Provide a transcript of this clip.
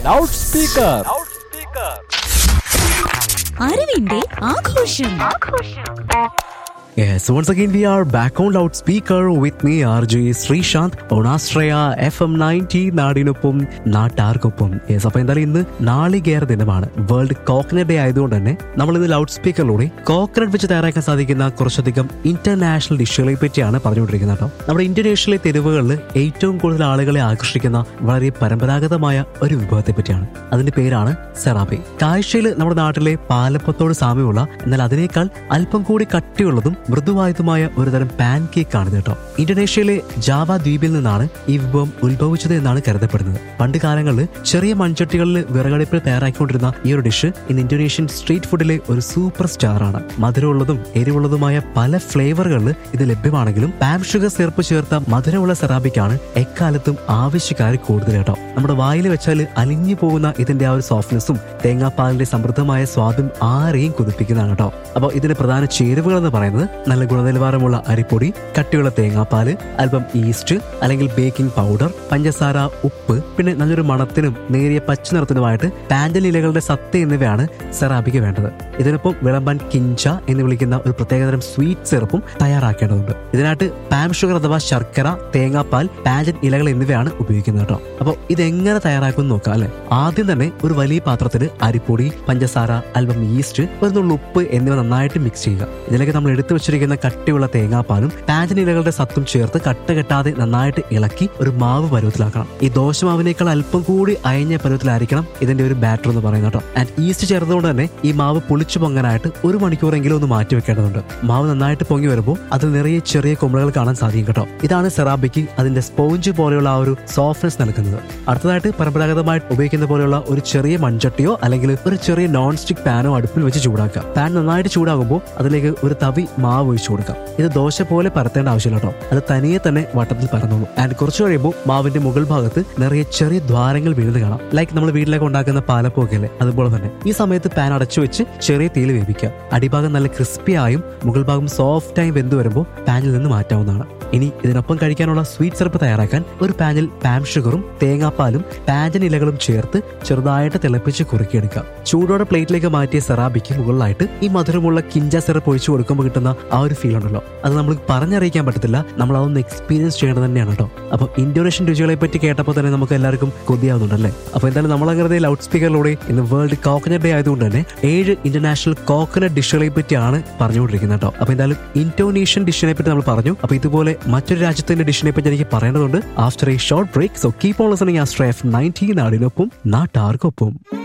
loud speaker അറിവിന്റെ ആഘോഷം Yes, once again we are back on loudspeaker with me RJ Sreesanth on Astraya FM 90 നാടിനൊപ്പം നാട്ടാർക്കൊപ്പം yes അപ്പൊ എന്തായാലും ഇന്ന് നാളികേര ദിനമാണ് വേൾഡ് കോക്കനട്ട് ഡേ ആയതുകൊണ്ട് തന്നെ നമ്മൾ ഇന്ന് ലൗഡ് സ്പീക്കറിലൂടെ കോക്കനട്ട് വെച്ച് തയ്യാറാക്കാൻ സാധിക്കുന്ന കുറച്ചധികം ഇന്റർനാഷണൽ ഡിഷുകളെ പറ്റിയാണ് പറഞ്ഞുകൊണ്ടിരിക്കുന്നത് കേട്ടോ നമ്മുടെ ഇന്റർനാഷണൽ തെരുവുകളിൽ ഏറ്റവും കൂടുതൽ ആളുകളെ ആകർഷിക്കുന്ന വളരെ പരമ്പരാഗതമായ ഒരു വിഭവത്തെ പറ്റിയാണ് അതിന്റെ പേരാണ് സെറാബി കാഴ്ചയിൽ നമ്മുടെ നാട്ടിലെ പാലപ്പത്തോട് സാമ്യമുള്ള എന്നാൽ അതിനേക്കാൾ അല്പം കൂടി കട്ടിയുള്ളതും മൃദുവായതുമായ ഒരുതരം പാൻ കേക്ക് ആണ് ഇത് കേട്ടോ ഇന്തോനേഷ്യയിലെ ജാവ ദ്വീപിൽ നിന്നാണ് ഈ വിഭവം ഉത്ഭവിച്ചത് എന്നാണ് കരുതപ്പെടുന്നത് പണ്ട് കാലങ്ങളിൽ ചെറിയ മൺചട്ടികളിൽ വിറകടുപ്പിൽ തയ്യാറാക്കിക്കൊണ്ടിരുന്ന ഈ ഒരു ഡിഷ് ഇന്ന് ഇന്തോനേഷ്യൻ സ്ട്രീറ്റ് ഫുഡിലെ ഒരു സൂപ്പർ സ്റ്റാർ ആണ് മധുരമുള്ളതും എരിവുള്ളതുമായ പല ഫ്ലേവറുകളിൽ ഇത് ലഭ്യമാണെങ്കിലും പാം ഷുഗർ സിറപ്പ് ചേർത്ത മധുരമുള്ള സെറാബിക്കാണ് എക്കാലത്തും ആവശ്യക്കാർ കൂടുതൽ കേട്ടോ നമ്മുടെ വായിൽ വെച്ചാൽ അലിഞ്ഞു പോകുന്ന ഇതിന്റെ ആ ഒരു സോഫ്റ്റ്നെസ്സും തേങ്ങാപ്പാലിന്റെ സമൃദ്ധമായ സ്വാദും ആരെയും കുതിപ്പിക്കുന്നതാണ് കേട്ടോ അപ്പോൾ ഇതിന്റെ പ്രധാന ചേരുവകൾ എന്ന് പറയുന്നത് നല്ല ഗുണനിലവാരമുള്ള അരിപ്പൊടി കട്ടിയുള്ള തേങ്ങാപ്പാല് അല്പം ഈസ്റ്റ് അല്ലെങ്കിൽ ബേക്കിംഗ് പൗഡർ പഞ്ചസാര ഉപ്പ് പിന്നെ നല്ലൊരു മണത്തിനും നേരിയ പച്ച നിറത്തിനുമായിട്ട് പാൻഡൽ ഇലകളുടെ സത്ത് എന്നിവയാണ് സെറാബിക്ക് വേണ്ടത് ഇതിനൊപ്പം വിളമ്പാൻ കിഞ്ച എന്ന് വിളിക്കുന്ന ഒരു പ്രത്യേകതരം സ്വീറ്റ് സിറപ്പും തയ്യാറാക്കേണ്ടതുണ്ട് ഇതിനായിട്ട് പാം ഷുഗർ അഥവാ ശർക്കര തേങ്ങാപ്പാൽ പാൻഡൻ ഇലകൾ എന്നിവയാണ് ഉപയോഗിക്കുന്നത് കേട്ടോ അപ്പോൾ ഇതെങ്ങനെ തയ്യാറാക്കുമെന്ന് നോക്കാം അല്ലെ ആദ്യം തന്നെ ഒരു വലിയ പാത്രത്തിൽ അരിപ്പൊടി പഞ്ചസാര അല്പം ഈസ്റ്റ് ഒരു നുള്ളു ഉപ്പ് എന്നിവ നന്നായിട്ട് മിക്സ് ചെയ്യുക ഇതിലേക്ക് നമ്മൾ എടുത്തു വെച്ചിരിക്കുന്ന കട്ടിയുള്ള തേങ്ങാപ്പാലും പാൻഡൻ ഇലകളുടെ സത്തും ചേർത്ത് കട്ട കെട്ടാതെ നന്നായിട്ട് ഇളക്കി ഒരു മാവ് പരുവത്തിലാക്കണം ഈ ദോശമാവിനേക്കാൾ അല്പം കൂടി അയഞ്ഞ പരുവത്തിലായിരിക്കണം ഇതിന്റെ ഒരു ബാറ്റർ എന്ന് പറയുന്നത് കേട്ടോ ആൻഡ് ഈസ്റ്റ് ചേർത്തുകൊണ്ട് തന്നെ ഈ മാവ് പൊളിച്ചു പൊങ്ങാനായിട്ട് ഒരു മണിക്കൂറെങ്കിലും ഒന്ന് മാറ്റി വെക്കേണ്ടതുണ്ട് മാവ് നന്നായിട്ട് പൊങ്ങി വരുമ്പോൾ അതിൽ നിറയെ ചെറിയ കുമ്പളകൾ കാണാൻ സാധിക്കും കേട്ടോ ഇതാണ് സെറാബിക്ക് അതിന്റെ സ്പോഞ്ച് പോലെയുള്ള ആ ഒരു സോഫ്റ്റ്നെസ് നൽകുന്നത് അടുത്തതായിട്ട് പരമ്പരാഗതമായിട്ട് ഉപയോഗിക്കുന്ന പോലെയുള്ള ഒരു ചെറിയ മൺചട്ടിയോ അല്ലെങ്കിൽ ഒരു ചെറിയ നോൺ സ്റ്റിക് പാനോ അടുപ്പിൽ വെച്ച് ചൂടാക്കുക പാൻ നന്നായിട്ട് ചൂടാകുമ്പോൾ അതിലേക്ക് ഒരു തവി മാവ് ഒഴിച്ചു കൊടുക്കാം ഇത് ദോശ പോലെ പരത്തേണ്ട ആവശ്യമില്ല കേട്ടോ അത് തനിയെ തന്നെ വട്ടത്തിൽ പരന്നോളൂ ആൻഡ് കുറച്ച് കഴിയുമ്പോൾ മാവിന്റെ മുകൾ ഭാഗത്ത് നിറയെ ചെറിയ ദ്വാരങ്ങൾ വീഴുന്നത് കാണാം ലൈക്ക് നമ്മൾ വീട്ടിലേക്ക് ഉണ്ടാക്കുന്ന പാലപ്പൊക്കെ അല്ലേ അതുപോലെ തന്നെ ഈ സമയത്ത് പാൻ അടച്ചു വെച്ച് ചെറിയ തീയിൽ വേവിക്കുക അടിഭാഗം നല്ല ക്രിസ്പി ആയും മുകൾ ഭാഗം സോഫ്റ്റ് ആയും വെന്ത് വരുമ്പോൾ പാനിൽ നിന്ന് മാറ്റാവുന്നതാണ് ഇനി ഇതിനൊപ്പം കഴിക്കാനുള്ള സ്വീറ്റ് സിറപ്പ് തയ്യാറാക്കാൻ ഒരു പാനിൽ പാം ഷുഗറും തേങ്ങാപ്പാലും പാൻഡൻ ഇലകളും ചേർത്ത് ചെറുതായിട്ട് തിളപ്പിച്ച് കുറുക്കിയെടുക്കുക ചൂടോടെ പ്ലേറ്റിലേക്ക് മാറ്റിയ സെറാബിക്ക് മുകളിലായിട്ട് ഈ മധുരമുള്ള കിഞ്ച സിറപ്പ് ഒഴിച്ചു കൊടുക്കുമ്പോൾ കിട്ടുന്ന ആ ഒരു ഫീൽ ഉണ്ടല്ലോ അത് നമ്മൾ പറഞ്ഞറിയിക്കാൻ പറ്റത്തില്ല നമ്മൾ അതൊന്ന് എക്സ്പീരിയൻസ് ചെയ്യേണ്ടത് തന്നെയാണ് കേട്ടോ അപ്പോൾ ഇന്തോനേഷ്യൻ രുചികളെ പറ്റി കേട്ടപ്പോൾ തന്നെ നമുക്ക് എല്ലാവർക്കും കൊതിയാവുന്നുണ്ടല്ലേ അപ്പോൾ എന്തായാലും നമ്മൾ അങ്ങനെ ലൗഡ് സ്പീക്കറിലൂടെ ഇന്ന് വേൾഡ് കോക്കനട്ട് ഡേ ആയതുകൊണ്ട് തന്നെ ഏഴ് ഇന്റർനാഷണൽ കോക്കനട്ട് ഡിഷുകളെ പറ്റിയാണ് പറഞ്ഞുകൊണ്ടിരിക്കുന്നത് കേട്ടോ അപ്പോൾ എന്തായാലും ഇന്തോനേഷ്യൻ ഡിഷിനെ പറ്റി നമ്മൾ പറഞ്ഞു അപ്പോൾ ഇതുപോലെ മറ്റൊരു രാജ്യത്തിന്റെ ഡിഷിനെ പറ്റി എനിക്ക് പറയേണ്ടതുണ്ട് after a short break so keep on listening Astra F nineteen നാടിനൊപ്പം നാട്ടാർക്കൊപ്പം